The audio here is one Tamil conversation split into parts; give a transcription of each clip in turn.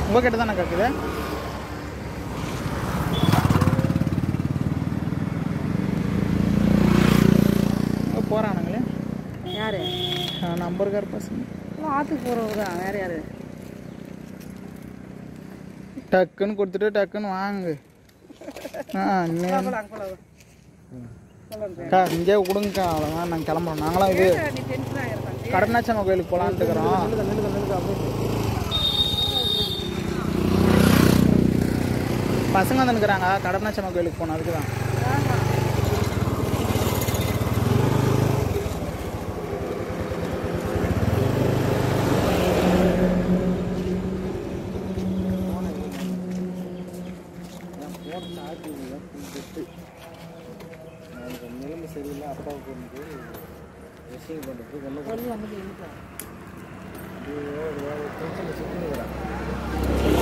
உங்கள் கிட்ட தானே கேட்குது இங்கே போகிறானுங்களே யாரு நம்பர் இருக்கார் பசங்க எல்லாம் ஆற்றுக்கு போகிறவங்க தான் வேறு யாரு டக்குன்னு கொடுத்துட்டு டக்குன்னு வாங்கு ஆ நீ போலாம் போலாம் அக்கா இங்கே கொடுங்கக்கா அவ்வளோதான் நாங்கள் கிளம்புறோம் நாங்களாம் இது நீ டென்ஷன் ஆகிருப்பாங்க கடனாச்சம்மா கோயிலுக்கு போகலான்ட்டு இருக்கிறோம் பசங்க வந்து நிற்கிறாங்க கடனாச்சம்மா கோயிலுக்கு போனோம் அதுக்கு தான் நிலைமை சரியில்லை அப்பாவுக்கு வந்து ரெஸ்டிங் பண்ணுறதுக்கு ஒன்றும் சொல்லி வந்து எண்ணிக்கோ டென்ஷனில் சுற்றினுக்கிறேன்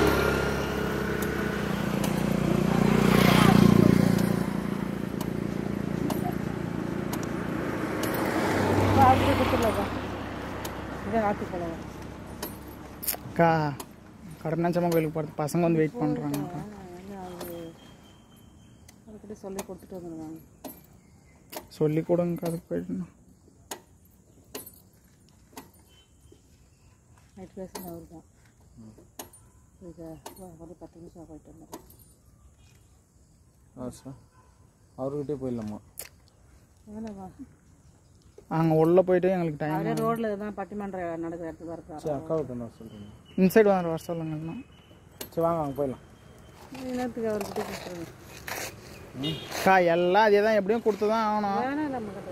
ஆற்றுக்கு கொடுத்துடலாப்பா இங்கே ஆற்றுக்கு போகலாம் அக்கா கடனாச்சம்மா கோயிலுக்கு போகிறது பசங்க வந்து வெயிட் பண்ணுறாங்கக்கா அது அதுக்கிட்ட சொல்லி கொடுத்துட்டு வந்துடுவாங்க சொல்லி கொடுங்கக்கா அதுக்கு போயிட்டு நைட் பேசுன அவர் தான் இது ஒரு பத்து நிமிஷம் போயிட்டு வந்துடுறேன் ஆ சார் அவர்கிட்டே போயிடலாமா வேணாம்மா அங்கே உள்ளே போயிட்டு எங்களுக்கு டைம் அவரே ரோட்டில் தான் பட்டிமன்றம் நடக்கிற இடத்துல தான் சரி இருக்கிறாரு அக்காவுக்கு என்ன சொல்கிறீங்க இன்சைடு வந்து வர சொல்லுங்கண்ணா சரி வாங்க அங்கே போயிடலாம் நேரத்துக்கு அவர்கிட்ட கொடுத்துருங்க அக்கா எல்லாம் அதே தான் எப்படியும் கொடுத்து தான் ஆகணும் வேணாம் நம்ம கிட்ட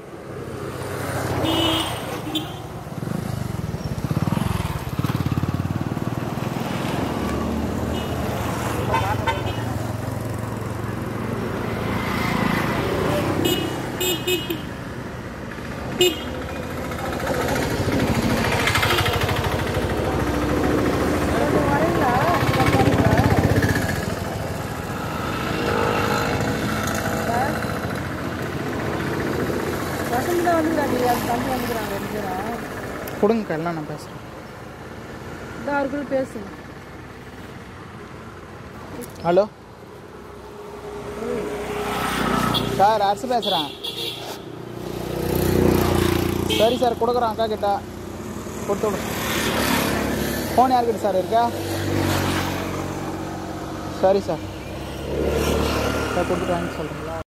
பசங்க தான் வந்துக்கிறாங்க அது தம்பி வந்துக்கிறாங்க ரெண்டு பேரும் கொடுங்கக்கா எல்லாம் நான் பேசுகிறேன் இந்த அவருக்குள்ள பேசுங்க ஹலோ சார் அரசு பேசுகிறேன் சரி சார் கொடுக்குறோம் அக்கா கிட்ட கொடுத்து விடு ஃபோன் யார்கிட்ட சார் இருக்கா சரி சார் சார் கொடுத்துட்டு வாங்கி சொல்கிறீங்களா